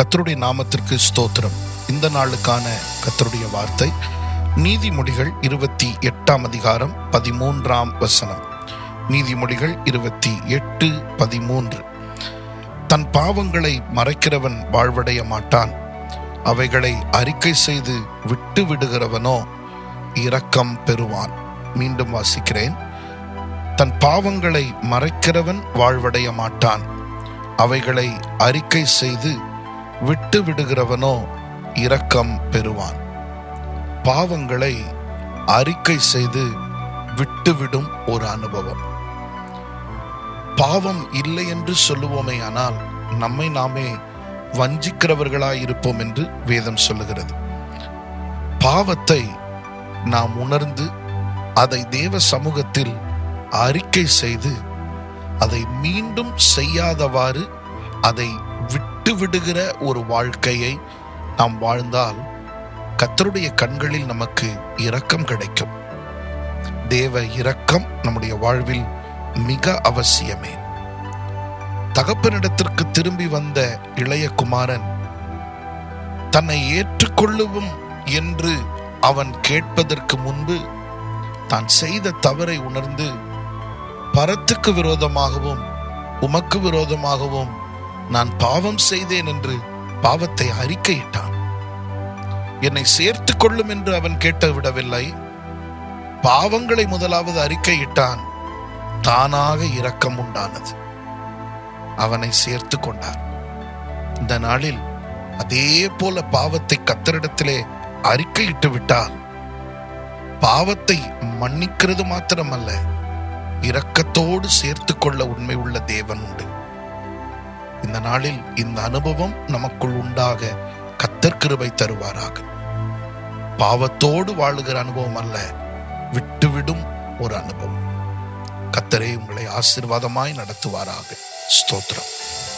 கத்தருடைய நாமத்திற்கு ஸ்தோத்திரம் இந்த நாளுக்கான கத்தருடைய வார்த்தை நீதிமொழிகள் இருபத்தி எட்டாம் அதிகாரம் பதிமூன்றாம் வசனம் நீதிமொழிகள் இருபத்தி எட்டு பதிமூன்று தன் பாவங்களை மறைக்கிறவன் வாழ்வடைய மாட்டான் அவைகளை அறிக்கை செய்து விட்டு விடுகிறவனோ இரக்கம் பெறுவான் மீண்டும் வாசிக்கிறேன் தன் பாவங்களை மறைக்கிறவன் வாழ்வடைய மாட்டான் அவைகளை அறிக்கை செய்து விட்டு விடுகிறவனோ இரக்கம் பெறுவான் பாவங்களை அறிக்கை செய்து விட்டுவிடும் ஒரு அனுபவம் பாவம் இல்லை என்று சொல்லுவோமே ஆனால் நம்மை நாமே வஞ்சிக்கிறவர்களாய் இருப்போம் என்று வேதம் சொல்லுகிறது பாவத்தை நாம் உணர்ந்து அதை தேவ சமூகத்தில் அறிக்கை செய்து அதை மீண்டும் செய்யாதவாறு அதை விட்டு விடுகிற ஒரு வாழ்க்கையை நாம் வாழ்ந்தால் கத்தருடைய கண்களில் நமக்கு இரக்கம் கிடைக்கும் தேவ இரக்கம் நம்முடைய வாழ்வில் மிக அவசியமே தகப்பனிடத்திற்கு திரும்பி வந்த இளைய குமாரன் தன்னை ஏற்றுக்கொள்ளவும் என்று அவன் கேட்பதற்கு முன்பு தான் செய்த தவறை உணர்ந்து பரத்துக்கு விரோதமாகவும் உமக்கு விரோதமாகவும் நான் பாவம் செய்தேன் என்று பாவத்தை அறிக்கையிட்டான் என்னை சேர்த்து கொள்ளும் என்று அவன் கேட்டு விடவில்லை பாவங்களை முதலாவது அறிக்கையிட்டான் தானாக இரக்கம் உண்டானது அவனை சேர்த்து கொண்டார் இந்த நாளில் அதே போல பாவத்தை கத்தரிடத்திலே அறிக்கையிட்டு விட்டால் பாவத்தை மன்னிக்கிறது மாத்திரமல்ல இரக்கத்தோடு சேர்த்து கொள்ள உண்மை உள்ள தேவன் உண்டு இந்த நாளில் இந்த அனுபவம் நமக்குள் உண்டாக கத்தர் கிருபை தருவாராக பாவத்தோடு வாழுகிற அனுபவம் அல்ல விட்டுவிடும் ஒரு அனுபவம் கத்தரே உங்களை ஆசீர்வாதமாய் நடத்துவாராக ஸ்தோத்திரம்